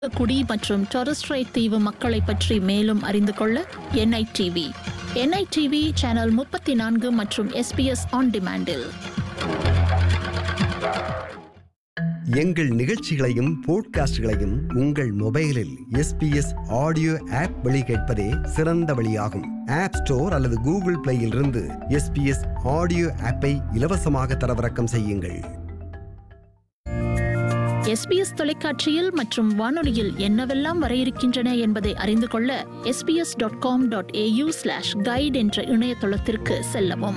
குடி மற்றும் டொரஸ்ட்ரைட் தீவு மக்களை பற்றி மேலும் அறிந்து கொள்ள என்ஐடிவி என்ஐடிவி சேனல் முப்பத்தி நான்கு மற்றும் எஸ்பிஎஸ் ஆன் டிமாண்டில் எங்கள் நிகழ்ச்சிகளையும் போட்காஸ்டுகளையும் உங்கள் மொபைலில் எஸ்பிஎஸ் ஆடியோ ஆப் வழி கேட்பதே சிறந்த வழியாகும் ஆப் ஸ்டோர் அல்லது கூகுள் பிளேயில் இருந்து எஸ்பிஎஸ் ஆடியோ ஆப்பை இலவசமாக தரவிறக்கம் செய்யுங்கள் எஸ்பிஎஸ் தொலைக்காட்சியில் மற்றும் வானொலியில் என்னவெல்லாம் வர இருக்கின்றன என்பதை அறிந்து கொள்ள SBS dot com dot AU slash guide என்ற இணையதளத்திற்கு செல்லவும்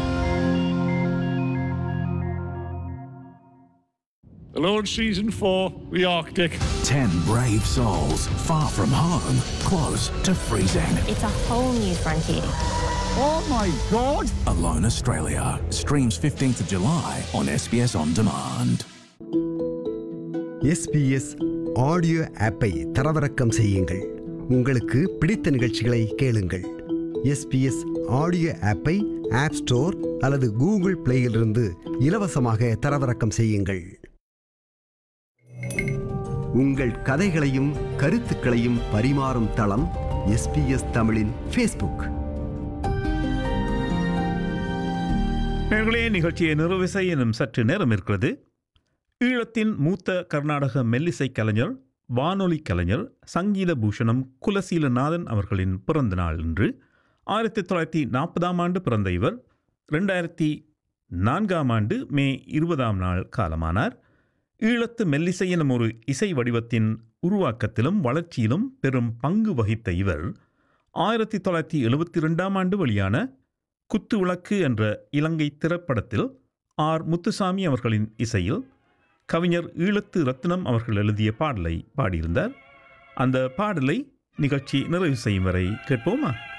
Lord Season 4, The Arctic. Ten brave souls, far from home, close to freezing. It's a whole new frontier. Oh my god! Alone Australia streams 15th of July on SBS On Demand. SBS audio ஆப்பை தரவிறக்கம் செய்யுங்கள் உங்களுக்கு பிடித்த நிகழ்ச்சிகளை கேளுங்கள் SBS audio ஆப்பை app store அல்லது Google பிளேயிலிருந்து இலவசமாக தரவிறக்கம் செய்யுங்கள் உங்கள் கதைகளையும் கருத்துக்களையும் பரிமாறும் தளம் எஸ்பிஎஸ் தமிழின் ஃபேஸ்புக் நேர்களே நிகழ்ச்சியை நிறைவிசை எனும் சற்று நேரம் இருக்கிறது ஈழத்தின் மூத்த கர்நாடக மெல்லிசை கலைஞர் வானொலி கலைஞர் சங்கீத பூஷணம் குலசீலநாதன் அவர்களின் பிறந்த நாள் இன்று ஆயிரத்தி தொள்ளாயிரத்தி நாற்பதாம் ஆண்டு பிறந்த இவர் ரெண்டாயிரத்தி நான்காம் ஆண்டு மே இருபதாம் நாள் காலமானார் ஈழத்து மெல்லிசை எனும் ஒரு இசை வடிவத்தின் உருவாக்கத்திலும் வளர்ச்சியிலும் பெரும் பங்கு வகித்த இவர் ஆயிரத்தி தொள்ளாயிரத்தி எழுபத்தி ரெண்டாம் ஆண்டு வெளியான குத்து விளக்கு என்ற இலங்கை திரைப்படத்தில் ஆர் முத்துசாமி அவர்களின் இசையில் கவிஞர் ஈழத்து ரத்னம் அவர்கள் எழுதிய பாடலை பாடியிருந்தார் அந்த பாடலை நிகழ்ச்சி நிறைவு செய்யும் வரை கேட்போமா